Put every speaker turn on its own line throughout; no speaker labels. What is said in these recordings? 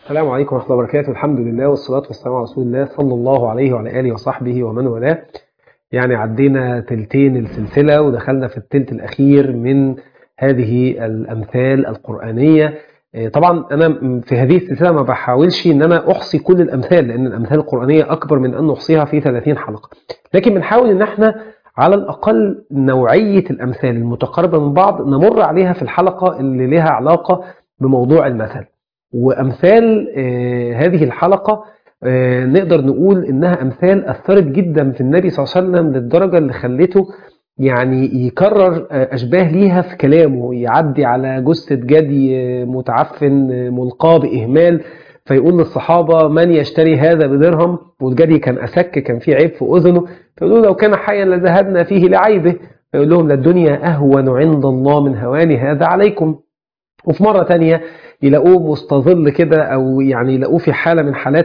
السلام عليكم ورحمة الله وبركاته الحمد لله والصلاة والسلام على رسول الله صلى الله عليه وعلى آله وصحبه ومن والاه يعني عدينا تلتين السلسلة ودخلنا في التلت الأخير من هذه الأمثال القرآنية طبعا أنا في هذه السلسلة ما بحاولش أن أنا أحصي كل الأمثال لأن الأمثال القرآنية أكبر من أن نحصيها في 30 حلقة لكن بنحاول أن احنا على الأقل نوعية الأمثال المتقاربة من بعض نمر عليها في الحلقة اللي لها علاقة بموضوع المثل وأمثال هذه الحلقة نقدر نقول إنها أمثال أثرت جدا في النبي صلى الله عليه وسلم للدرجة اللي خلته يعني يكرر أشباه ليها في كلامه يعدي على جثة جدي متعفن ملقاه بإهمال فيقول للصحابة من يشتري هذا بدرهم والجدي كان أسك كان فيه عيب في أذنه فيقولوا لو كان حيا لذهبنا فيه لعيبه فيقول لهم للدنيا أهون عند الله من هوان هذا عليكم وفي مرة تانية يلاقوه مستظل كده أو يعني يلاقوه في حالة من حالات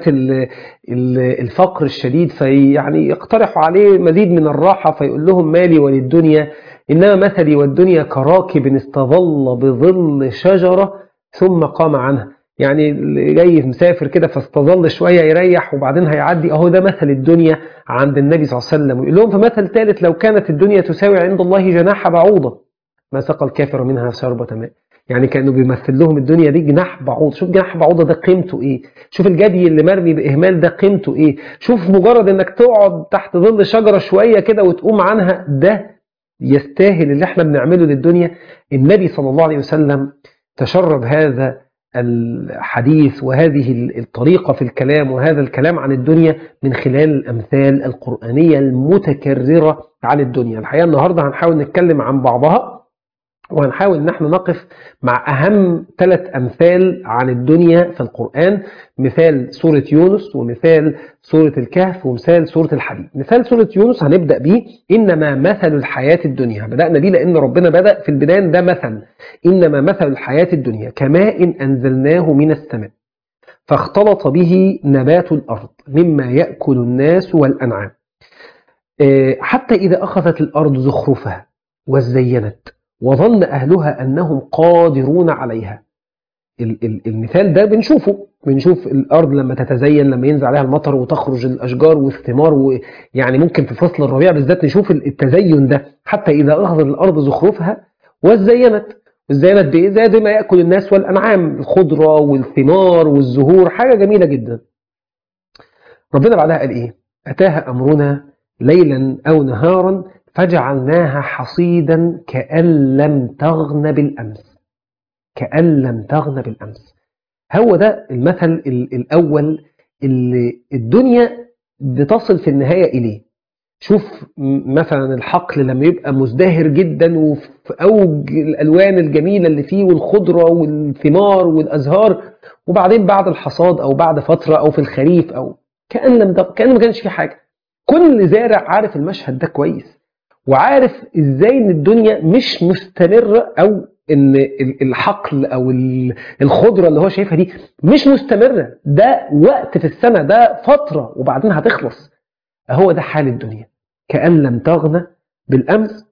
الفقر الشديد فيعني يقترحوا عليه مزيد من الراحة فيقول لهم مالي وللدنيا إنما مثلي والدنيا كراكب استظل بظل شجرة ثم قام عنها يعني اللي جاي مسافر كده فاستظل شوية يريح وبعدين هيعدي أهو ده مثل الدنيا عند النبي صلى الله عليه وسلم ويقول لهم في مثل ثالث لو كانت الدنيا تساوي عند الله جناح بعوضة ما سقى الكافر منها شربة ماء يعني كانوا بيمثل لهم الدنيا دي جناح بعوض شوف جناح بعوضة ده قيمته ايه شوف الجدي اللي مرمي باهمال ده قيمته ايه شوف مجرد انك تقعد تحت ظل شجرة شوية كده وتقوم عنها ده يستاهل اللي احنا بنعمله للدنيا النبي صلى الله عليه وسلم تشرب هذا الحديث وهذه الطريقة في الكلام وهذا الكلام عن الدنيا من خلال الأمثال القرآنية المتكررة عن الدنيا الحقيقة النهاردة هنحاول نتكلم عن بعضها وهنحاول ان احنا نقف مع اهم ثلاث امثال عن الدنيا في القرآن مثال سورة يونس ومثال سورة الكهف ومثال سورة الحديد مثال سورة يونس هنبدأ به إنما مثل الحياة الدنيا بدأنا بيه لأن ربنا بدأ في البداية ده مثل إنما مثل الحياة الدنيا كماء أنزلناه من السماء فاختلط به نبات الأرض مما يأكل الناس والأنعام حتى إذا أخذت الأرض زخرفها وزينت وظن أهلها أنهم قادرون عليها المثال ده بنشوفه بنشوف الأرض لما تتزين لما ينزل عليها المطر وتخرج الأشجار والثمار ويعني ممكن في فصل الربيع بالذات نشوف التزين ده حتى إذا أخذت الأرض زخرفها وزينت وزينت بإيه زي ما يأكل الناس والأنعام الخضرة والثمار والزهور حاجة جميلة جدا ربنا بعدها قال إيه أتاها أمرنا ليلا أو نهارا فجعلناها حصيدا كأن لم تغن بالأمس كأن لم تغن بالأمس هو ده المثل الأول اللي الدنيا بتصل في النهاية إليه شوف مثلا الحقل لما يبقى مزدهر جدا وفي أوج الألوان الجميلة اللي فيه والخضرة والثمار والأزهار وبعدين بعد الحصاد أو بعد فترة أو في الخريف أو كأن لم كأن ما كانش في حاجة كل زارع عارف المشهد ده كويس وعارف ازاي ان الدنيا مش مستمرة او ان الحقل او الخضرة اللي هو شايفها دي مش مستمرة ده وقت في السنة ده فترة وبعدين هتخلص هو ده حال الدنيا كأن لم تغنى بالأمس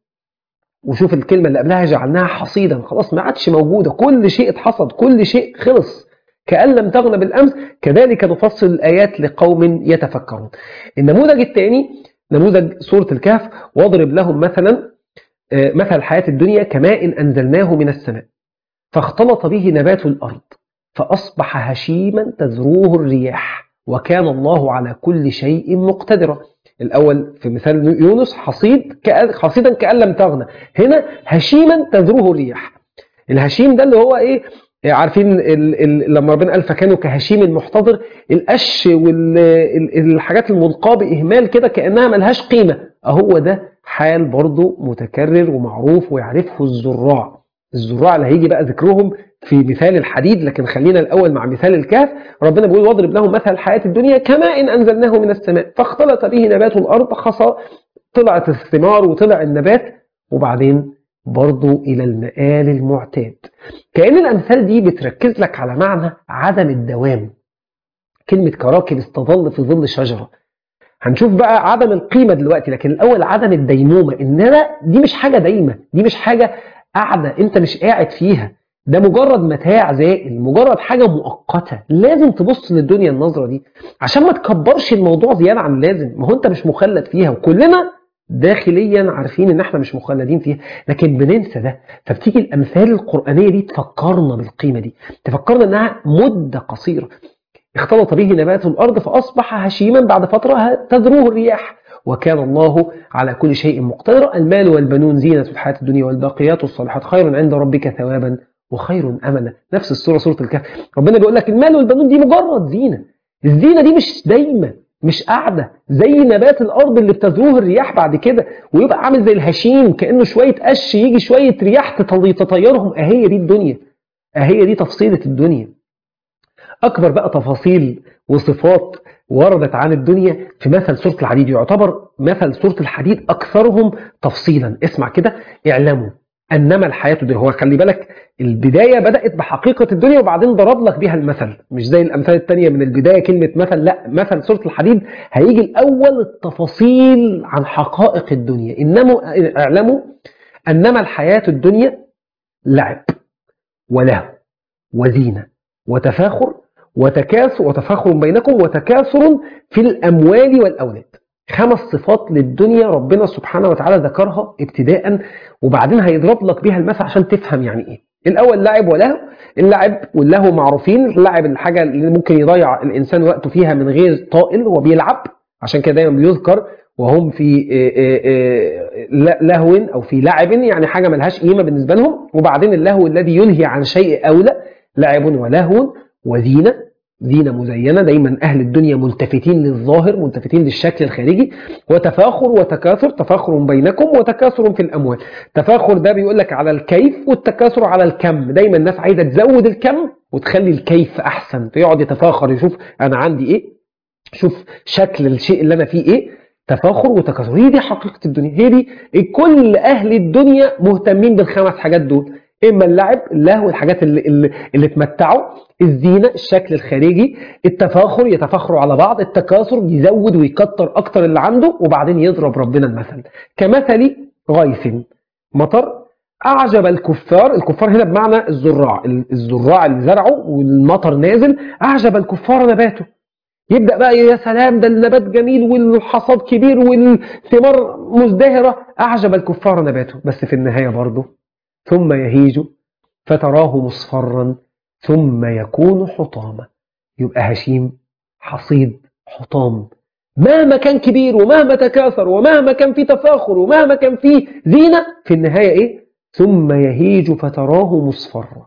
وشوف الكلمة اللي قبلها جعلناها حصيدا خلاص ما عادش موجودة كل شيء اتحصد كل شيء خلص كأن لم تغنى بالأمس كذلك نفصل الآيات لقوم يتفكرون النموذج الثاني نموذج سورة الكهف واضرب لهم مثلا مثل الحياة الدنيا كماء أنزلناه من السماء فاختلط به نبات الأرض فأصبح هشيما تذروه الرياح وكان الله على كل شيء مقتدرا الأول في مثال يونس حصيد حصيدا كأن لم تغنى هنا هشيما تذروه الرياح الهشيم ده اللي هو إيه عارفين ال ال لما ربنا قال فكانوا كهشيم المحتضر القش والحاجات الملقاه باهمال كده كانها ملهاش قيمه اهو ده حال برضه متكرر ومعروف ويعرفه الزراع الزراع اللي هيجي بقى ذكرهم في مثال الحديد لكن خلينا الاول مع مثال الكهف ربنا بيقول واضرب لهم مثل الحياه الدنيا كماء إن انزلناه من السماء فاختلط به نبات الارض خصى طلعت الثمار وطلع النبات وبعدين برضو إلى المآل المعتاد كأن الأمثال دي بتركز لك على معنى عدم الدوام كلمة كراكب استظل في ظل شجرة هنشوف بقى عدم القيمة دلوقتي لكن الأول عدم الديمومة إن أنا دي مش حاجة دايمة دي مش حاجة قاعدة أنت مش قاعد فيها ده مجرد متاع زائل مجرد حاجة مؤقتة لازم تبص للدنيا النظرة دي عشان ما تكبرش الموضوع زيادة عن اللازم ما هو انت مش مخلد فيها وكلنا داخليا عارفين ان احنا مش مخلدين فيها لكن بننسى ده فبتيجي الامثال القرآنية دي تفكرنا بالقيمة دي تفكرنا انها مدة قصيرة اختلط به نبات الارض فاصبح هشيما بعد فترة تذروه الرياح وكان الله على كل شيء مقتدر المال والبنون زينة الحياة الدنيا والباقيات الصالحات خير عند ربك ثوابا وخير املا نفس السوره سوره الكهف ربنا بيقول لك المال والبنون دي مجرد زينه الزينه دي مش دايما مش قاعده زي نبات الارض اللي بتزروه الرياح بعد كده ويبقى عامل زي الهشيم كانه شويه قش يجي شويه رياح تطيرهم اهي دي الدنيا اهي دي تفصيله الدنيا اكبر بقى تفاصيل وصفات وردت عن الدنيا في مثل سوره الحديد يعتبر مثل سوره الحديد اكثرهم تفصيلا اسمع كده اعلموا انما الحياه الدنيا هو خلي بالك البدايه بدات بحقيقه الدنيا وبعدين ضرب لك بيها المثل مش زي الامثال الثانيه من البدايه كلمه مثل لا مثل سوره الحديد هيجي الاول التفاصيل عن حقائق الدنيا انما اعلموا انما الحياه الدنيا لعب ولهو وزينه وتفاخر وتكاثر وتفاخر بينكم وتكاثر في الاموال والاولاد خمس صفات للدنيا ربنا سبحانه وتعالى ذكرها ابتداء وبعدين هيضرب لك بيها المثل عشان تفهم يعني ايه الاول لعب ولهو اللعب واللهو معروفين اللعب الحاجه اللي ممكن يضيع الانسان وقته فيها من غير طائل هو بيلعب عشان كده دايما بيذكر وهم في لهو او في لعب يعني حاجه ملهاش قيمه بالنسبه لهم وبعدين اللهو الذي يلهي عن شيء اولى لعب ولهو وزينه زينة مزينة دايما أهل الدنيا ملتفتين للظاهر ملتفتين للشكل الخارجي وتفاخر وتكاثر تفاخر بينكم وتكاثر في الأموال تفاخر ده بيقول لك على الكيف والتكاثر على الكم دايما الناس عايزة تزود الكم وتخلي الكيف أحسن فيقعد يتفاخر يشوف أنا عندي إيه شوف شكل الشيء اللي أنا فيه إيه تفاخر وتكاثر هي دي حقيقة الدنيا هي دي كل أهل الدنيا مهتمين بالخمس حاجات دول اما اللعب اللهو الحاجات اللي, اللي, اللي تمتعوا الزينه الشكل الخارجي التفاخر يتفاخروا على بعض التكاثر يزود ويكتر اكتر اللي عنده وبعدين يضرب ربنا المثل كمثل غيث مطر اعجب الكفار الكفار هنا بمعنى الزراع الزراع اللي زرعوا والمطر نازل اعجب الكفار نباته يبدا بقى يا سلام ده النبات جميل والحصاد كبير والثمار مزدهره اعجب الكفار نباته بس في النهايه برضه ثم يهيج فتراه مصفرا ثم يكون حطاما يبقى هشيم حصيد حطام مهما كان كبير ومهما تكاثر ومهما كان فيه تفاخر ومهما كان فيه زينة في النهاية إيه؟ ثم يهيج فتراه مصفرا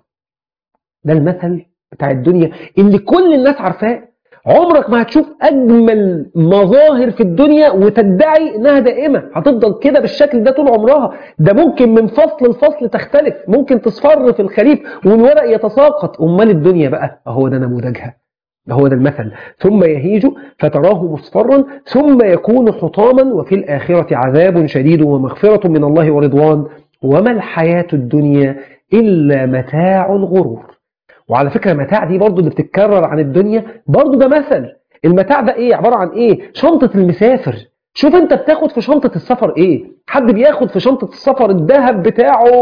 ده المثل بتاع الدنيا اللي كل الناس عارفاه عمرك ما هتشوف أجمل مظاهر في الدنيا وتدعي إنها دائمة هتفضل كده بالشكل ده طول عمرها ده ممكن من فصل لفصل تختلف ممكن تصفر في الخريف والورق يتساقط أمال الدنيا بقى أهو ده نموذجها هو ده المثل ثم يهيج فتراه مصفرا ثم يكون حطاما وفي الآخرة عذاب شديد ومغفرة من الله ورضوان وما الحياة الدنيا إلا متاع الغرور وعلى فكرة المتاع دي برضو اللي بتتكرر عن الدنيا برضو ده مثل المتاع ده ايه عبارة عن ايه شنطة المسافر شوف انت بتاخد في شنطة السفر ايه حد بياخد في شنطة السفر الذهب بتاعه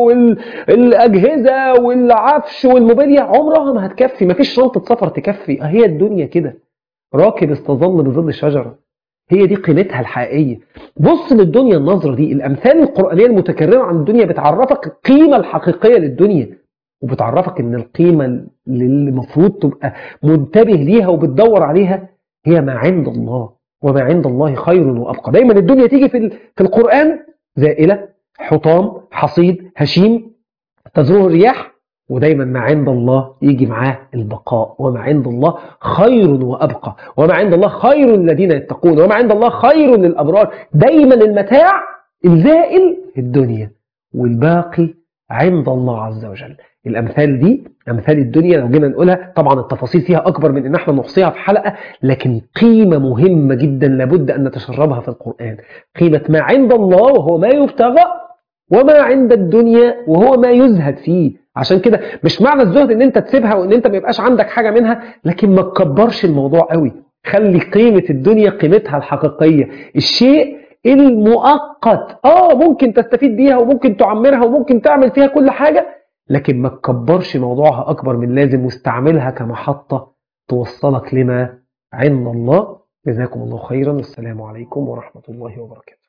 والأجهزة والعفش والموبيليا عمرها ما هتكفي مفيش شنطة سفر تكفي هي الدنيا كده راكب استظل بظل الشجرة هي دي قيمتها الحقيقية بص للدنيا النظرة دي الأمثال القرآنية المتكررة عن الدنيا بتعرفك القيمة الحقيقية للدنيا وبتعرفك ان القيمة اللي المفروض تبقى منتبه ليها وبتدور عليها هي ما عند الله وما عند الله خير وأبقى دايما الدنيا تيجي في في القرآن زائلة حطام حصيد هشيم تزروه الرياح ودايما ما عند الله يجي معاه البقاء وما عند الله خير وأبقى وما عند الله خير الذين يتقون وما عند الله خير للأبرار دايما المتاع الزائل في الدنيا والباقي عند الله عز وجل الأمثال دي أمثال الدنيا لو جينا نقولها طبعا التفاصيل فيها أكبر من إن احنا نحصيها في حلقة لكن قيمة مهمة جدا لابد أن نتشربها في القرآن قيمة ما عند الله وهو ما يبتغى وما عند الدنيا وهو ما يزهد فيه عشان كده مش معنى الزهد ان انت تسيبها وان انت ما يبقاش عندك حاجة منها لكن ما تكبرش الموضوع قوي خلي قيمة الدنيا قيمتها الحقيقية الشيء المؤقت اه ممكن تستفيد بيها وممكن تعمرها وممكن تعمل فيها كل حاجة لكن ما تكبرش موضوعها أكبر من لازم واستعملها كمحطة توصلك لما عند الله جزاكم الله خيرا والسلام عليكم ورحمة الله وبركاته